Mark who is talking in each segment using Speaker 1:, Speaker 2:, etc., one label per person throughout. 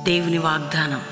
Speaker 1: దేవుని వాగ్దానం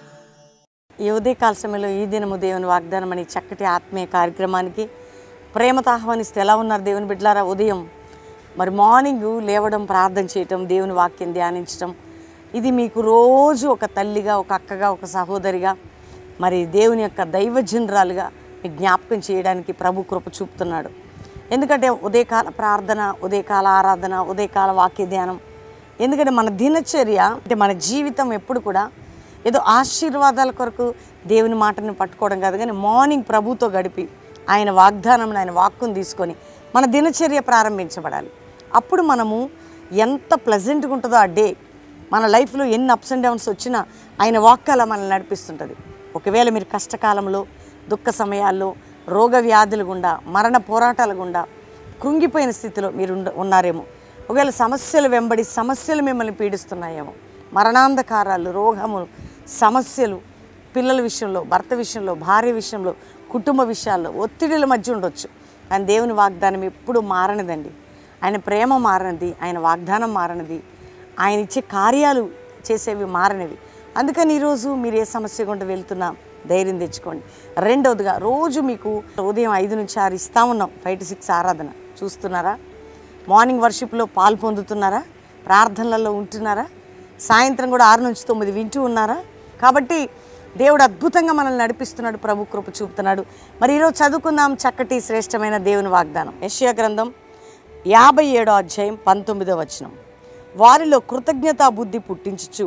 Speaker 2: ఈ ఉదయకాల సమయంలో ఈ దినము దేవుని వాగ్దానం అనే చక్కటి ఆత్మీయ కార్యక్రమానికి ప్రేమతో ఆహ్వానిస్తే ఎలా ఉన్నారు దేవుని బిడ్డలారా ఉదయం మరి మార్నింగ్ లేవడం ప్రార్థన చేయటం దేవుని వాక్యం ధ్యానించటం ఇది మీకు రోజు ఒక తల్లిగా ఒక అక్కగా ఒక సహోదరిగా మరి దేవుని యొక్క దైవజనరాలుగా మీకు జ్ఞాపకం చేయడానికి ప్రభు కృప చూపుతున్నాడు ఎందుకంటే ఉదయకాల ప్రార్థన ఉదయకాల ఆరాధన ఉదయకాల వాక్య ధ్యానం ఎందుకంటే మన దినచర్య అంటే మన జీవితం ఎప్పుడు కూడా ఏదో ఆశీర్వాదాల కొరకు దేవుని మాటని పట్టుకోవడం కాదు కానీ మార్నింగ్ ప్రభుతో గడిపి ఆయన వాగ్దానం ఆయన వాక్కును తీసుకొని మన దినచర్య ప్రారంభించబడాలి అప్పుడు మనము ఎంత ప్లెజెంట్గా ఉంటుందో ఆ డే మన లైఫ్లో ఎన్ని అప్స్ అండ్ డౌన్స్ వచ్చినా ఆయన వాక్ అలా మనల్ని నడిపిస్తుంటుంది ఒకవేళ మీరు కష్టకాలంలో దుఃఖ సమయాల్లో రోగ వ్యాధుల గుండా మరణ పోరాటాల గుండా కృంగిపోయిన స్థితిలో మీరు ఉండ- ఉన్నారేమో ఒకవేళ సమస్యలు వెంబడి సమస్యలు మిమ్మల్ని పీడిస్తున్నాయేమో మరణాంధకారాలు రోగములు సమస్యలు పిల్లల విషయంలో భర్త విషయంలో భార్య విషయంలో కుటుంబ విషయాల్లో ఒత్తిడిల మధ్య ఉండొచ్చు కానీ దేవుని వాగ్దానం ఎప్పుడు మారనిదండి ఆయన ప్రేమ మారనిది ఆయన వాగ్దానం మారనిది ఆయన ఇచ్చే కార్యాలు చేసేవి మారనివి అందుకని ఈరోజు మీరు ఏ సమస్య గుండా వెళ్తున్నా ధైర్యం తెచ్చుకోండి రెండవదిగా రోజు మీకు ఉదయం ఐదు నుంచి ఆరు ఇస్తా ఉన్నాం ఫైవ్ టు సిక్స్ ఆరాధన చూస్తున్నారా మార్నింగ్ వర్షిప్లో పాలు పొందుతున్నారా ప్రార్థనలలో ఉంటున్నారా సాయంత్రం కూడా ఆరు నుంచి తొమ్మిది వింటూ ఉన్నారా కాబట్టి దేవుడు అద్భుతంగా మనల్ని నడిపిస్తున్నాడు ప్రభు కృప చూపుతున్నాడు మరి ఈరోజు చదువుకుందాం చక్కటి శ్రేష్టమైన దేవుని వాగ్దానం యెషయా గ్రంథం యాభై ఏడో అధ్యాయం పంతొమ్మిదో వచనం వారిలో కృతజ్ఞతా బుద్ధి పుట్టించుచు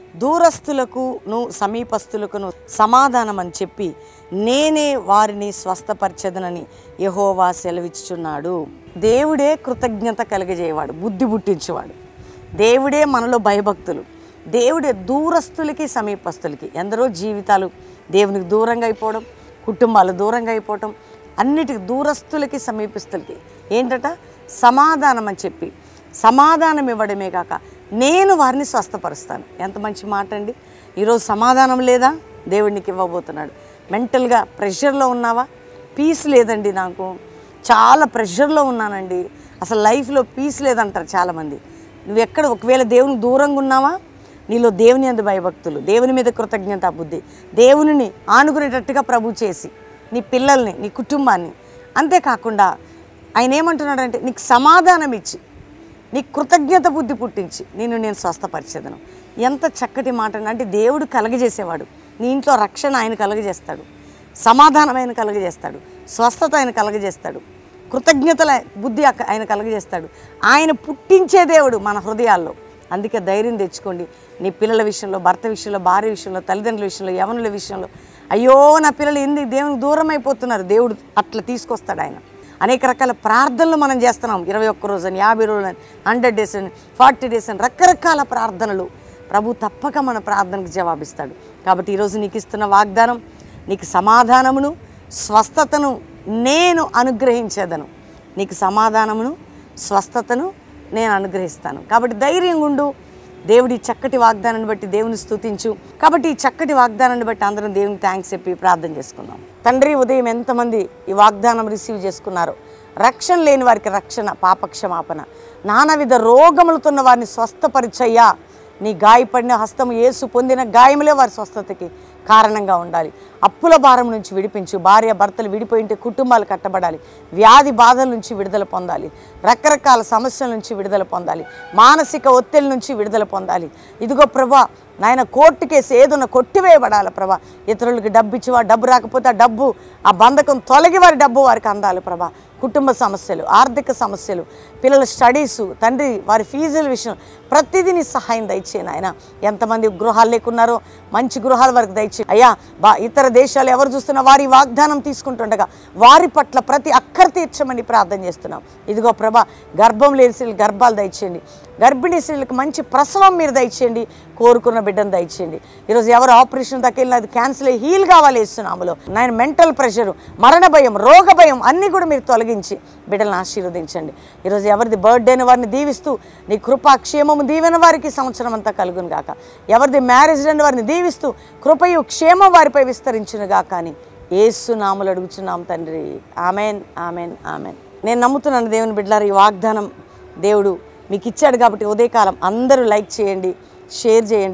Speaker 2: దూరస్తులకును సమీపస్తులకును సమాధానం అని చెప్పి నేనే వారిని స్వస్థపరచదనని యహోవా సెలవిచ్చుచున్నాడు దేవుడే కృతజ్ఞత కలిగజేయవాడు బుద్ధి పుట్టించేవాడు దేవుడే మనలో భయభక్తులు దేవుడే దూరస్తులకి సమీపస్తులకి ఎందరో జీవితాలు దేవునికి దూరంగా అయిపోవడం కుటుంబాలు దూరంగా అయిపోవడం అన్నిటికి దూరస్తులకి సమీపస్తులకి ఏంటట సమాధానం అని చెప్పి సమాధానం ఇవ్వడమే కాక నేను వారిని స్వస్థపరుస్తాను ఎంత మంచి మాట అండి ఈరోజు సమాధానం లేదా దేవుడు నీకు ఇవ్వబోతున్నాడు మెంటల్గా ప్రెషర్లో ఉన్నావా పీస్ లేదండి నాకు చాలా ప్రెషర్లో ఉన్నానండి అసలు లైఫ్లో పీస్ లేదంటారు చాలామంది నువ్వు ఎక్కడ ఒకవేళ దేవునికి దూరంగా ఉన్నావా నీలో దేవుని అందు భయభక్తులు దేవుని మీద కృతజ్ఞత బుద్ధి దేవునిని ఆనుకునేటట్టుగా ప్రభు చేసి నీ పిల్లల్ని నీ కుటుంబాన్ని అంతేకాకుండా ఆయన ఏమంటున్నాడంటే నీకు సమాధానం ఇచ్చి నీ కృతజ్ఞత బుద్ధి పుట్టించి నేను నేను స్వస్థపరిచేదను ఎంత చక్కటి మాట అండి. అంటే దేవుడు కలగజేసేవాడు నీ ఇంట్లో రక్షణ ఆయన కలగజేస్తాడు సమాధానం ఆయన కలగజేస్తాడు స్వస్థత ఆయన కలగజేస్తాడు కృతజ్ఞతల బుద్ధి అక్క- ఆయన కలగజేస్తాడు ఆయన పుట్టించే దేవుడు మన హృదయాల్లో అందుకే ధైర్యం తెచ్చుకోండి నీ పిల్లల విషయంలో భర్త విషయంలో భార్య విషయంలో తల్లిదండ్రుల విషయంలో యవనుల విషయంలో అయ్యో నా పిల్లలు ఎందుకు దేవునికి దూరం అయిపోతున్నారు దేవుడు అట్లా తీసుకొస్తాడు ఆయన అనేక రకాల ప్రార్థనలు మనం చేస్తున్నాం ఇరవై ఒక్క రోజు అని యాభై రోజులు అని హండ్రెడ్ డేస్ అని ఫార్టీ డేస్ అని రకరకాల ప్రార్థనలు ప్రభు తప్పక మన ప్రార్థనకు జవాబిస్తాడు కాబట్టి ఈరోజు నీకు ఇస్తున్న వాగ్దానం నీకు సమాధానమును స్వస్థతను నేను అనుగ్రహించేదను నీకు సమాధానమును స్వస్థతను నేను అనుగ్రహిస్తాను కాబట్టి ధైర్యంగా ఉండు దేవుడి చక్కటి వాగ్దానాన్ని బట్టి దేవుని స్తుతించు కాబట్టి ఈ చక్కటి వాగ్దానాన్ని బట్టి అందరం దేవునికి థ్యాంక్స్ చెప్పి ప్రార్థన చేసుకుందాం తండ్రి ఉదయం ఎంతమంది ఈ వాగ్దానం రిసీవ్ చేసుకున్నారో రక్షణ లేని వారికి రక్షణ పాపక్షమాపణ నానావిధ రోగములతున్న వారిని స్వస్థపరిచయ్యా నీ గాయపడిన హస్తము యేసు పొందిన గాయములే వారి స్వస్థతకి కారణంగా ఉండాలి అప్పుల భారం నుంచి విడిపించు భార్య భర్తలు విడిపోయింటే కుటుంబాలు కట్టబడాలి వ్యాధి బాధల నుంచి విడుదల పొందాలి రకరకాల సమస్యల నుంచి విడుదల పొందాలి మానసిక ఒత్తిడి నుంచి విడుదల పొందాలి ఇదిగో ప్రభా నాయన కోర్టు కేసు ఏదన్నా కొట్టివేయబడాలి ప్రభా ఇతరులకి డబ్బు ఇచ్చి వారు డబ్బు రాకపోతే ఆ డబ్బు ఆ బంధకం తొలగి వారి డబ్బు వారికి అందాలి ప్రభా కుటుంబ సమస్యలు ఆర్థిక సమస్యలు పిల్లల స్టడీసు తండ్రి వారి ఫీజుల విషయం ప్రతిదీ నీ సహాయం దయచేయను ఆయన ఎంతమంది గృహాలు లేకున్నారో మంచి గృహాల వరకు దయచే అయ్యా బా ఇతర దేశాలు ఎవరు చూస్తున్నా వారి వాగ్దానం తీసుకుంటుండగా వారి పట్ల ప్రతి అక్కర తీర్చమని ప్రార్థన చేస్తున్నాం ఇదిగో ప్రభా గర్భం లేని స్త్రీలు గర్భాలు దయచేయండి గర్భిణీ స్త్రీలకు మంచి ప్రసవం మీరు దయచేయండి కోరుకున్న బిడ్డను దయచేయండి ఈరోజు ఎవరు ఆపరేషన్ దాకా వెళ్ళినా అది క్యాన్సిల్ అయ్యి హీల్ కావాలి ఇస్తున్నాములో నాయన మెంటల్ ప్రెషర్ మరణ భయం రోగ భయం అన్నీ కూడా మీరు తొలగించి బిడ్డలను ఆశీర్వదించండి ఈరోజు ఎవరిది బర్త్డేని వారిని దీవిస్తూ నీ కృపా క్షేమము దీవెన వారికి ఈ సంవత్సరం అంతా కలుగును గాక ఎవరిది మ్యారేజ్ అని వారిని దీవిస్తూ కృపయు క్షేమం వారిపై విస్తరించును గాక అని ఏసు నాములు అడుగుచున్నాం తండ్రి ఆమెన్ ఆమెన్ ఆమెన్ నేను నమ్ముతున్నాను దేవుని బిడ్డలారు ఈ వాగ్దానం దేవుడు మీకు ఇచ్చాడు కాబట్టి ఉదయకాలం అందరూ లైక్ చేయండి షేర్ చేయండి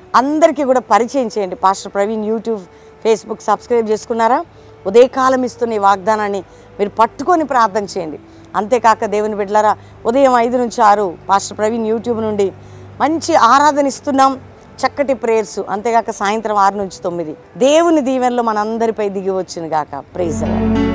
Speaker 2: అందరికీ కూడా పరిచయం చేయండి pastor Praveen YouTube Facebook subscribe చేసుకున్నారా ఉదయకాలం ఇస్తున్న ఈ వాగ్దానాన్ని మీరు పట్టుకొని ప్రార్థన చేయండి అంతేకాక దేవుని బిడ్డలారా ఉదయం ఐదు నుంచి ఆరు పాస్టర్ ప్రవీణ్ యూట్యూబ్ నుండి మంచి ఆరాధన ఇస్తున్నాం చక్కటి ప్రేయర్స్ అంతేగాక సాయంత్రం ఆరు నుంచి తొమ్మిది దేవుని దీవెనలో మనందరిపై దిగి వచ్చిన గాక ప్రేజ్